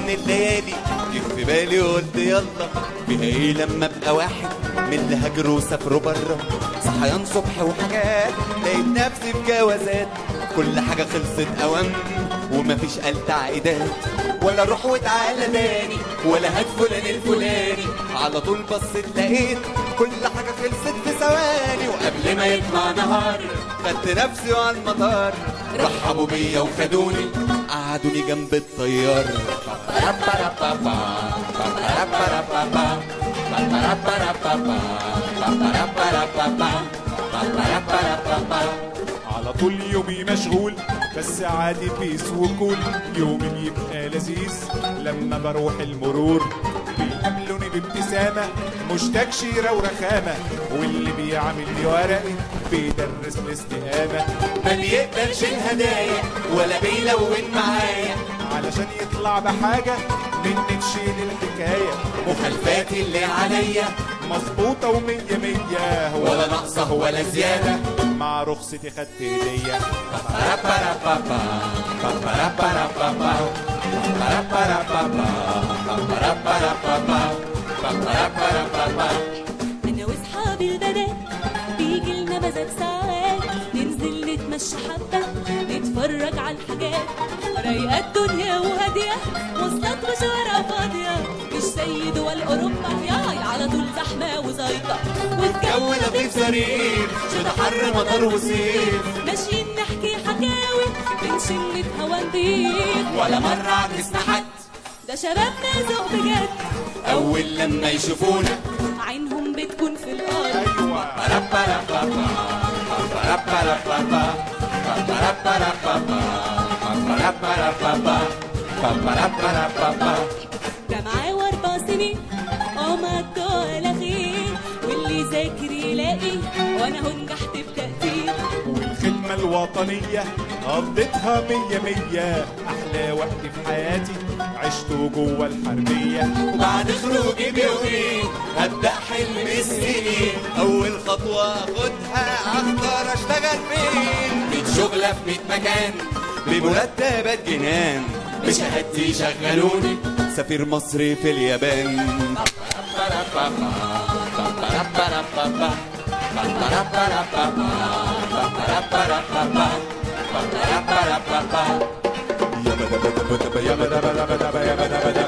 من الليالي جه في بالي وقلت يلا فيها ايه لما ابقى واحد من اللي هاجروا وسافروا بره صحيان صبح وحاجات لقيت نفسي في جوازات كل حاجة خلصت اوام ومفيش قال تعقيدات ولا روح وتعالى تاني ولا هات فلان الفلاني على طول بصيت لقيت كل حاجة خلصت في ثواني وقبل ما يطلع نهار خدت نفسي وعلى المطار رحبوا بيا وخدوني قعدوني جنب الطيار على طول يومي مشغول بس عادي بيس وكل يومي بيبقى لذيذ لما بروح المرور بيقابلوني بابتسامة مش تكشيرة ورخامة واللي بيعمل لي ورقي بيدرس الاستقامة ما بيقبلش الهدايا ولا بيلون معايا علشان يطلع بحاجة مني تشيل الحكاية مخالفاتي اللي عليا مظبوطة ومية مية ولا ناقصة ولا زيادة مع رخصتي خدت هدية انا واصحابي البنات بيجي لنا مزاج ساعات ننزل نتمشى حبه نتفرج على الحاجات رايقه الدنيا وهاديه مواصلات وشوارع فاضيه مش زي دول اوروبا ياي على طول زحمه وزيطه جو والجو لطيف ظريف شتا حر مطر وصيف ماشيين نحكي حكاوي بنشم هوا نضيف ولا مرة عكسنا حد ده شبابنا ذوق بجد أول لما يشوفونا عينهم بتكون في الارض أيوة جامعة واربع سنين اه ما ولا خير واللي ذاكر يلاقي وانا هو نجحت بتقدير والخدمة الوطنية قضيتها مية مية أحلى وقت في حياتي عشته جوه الحربية وبعد خروجي بيومين هبدأ حلم السنين أول خطوة أخدها أختار أشتغل فين ميت شغلة في ميت مكان بمرتبات جنان بشهادتي شغلوني سفير مصري في اليابان يابا دبا دبا دبا يابا دبا دبا دبا يابا دبا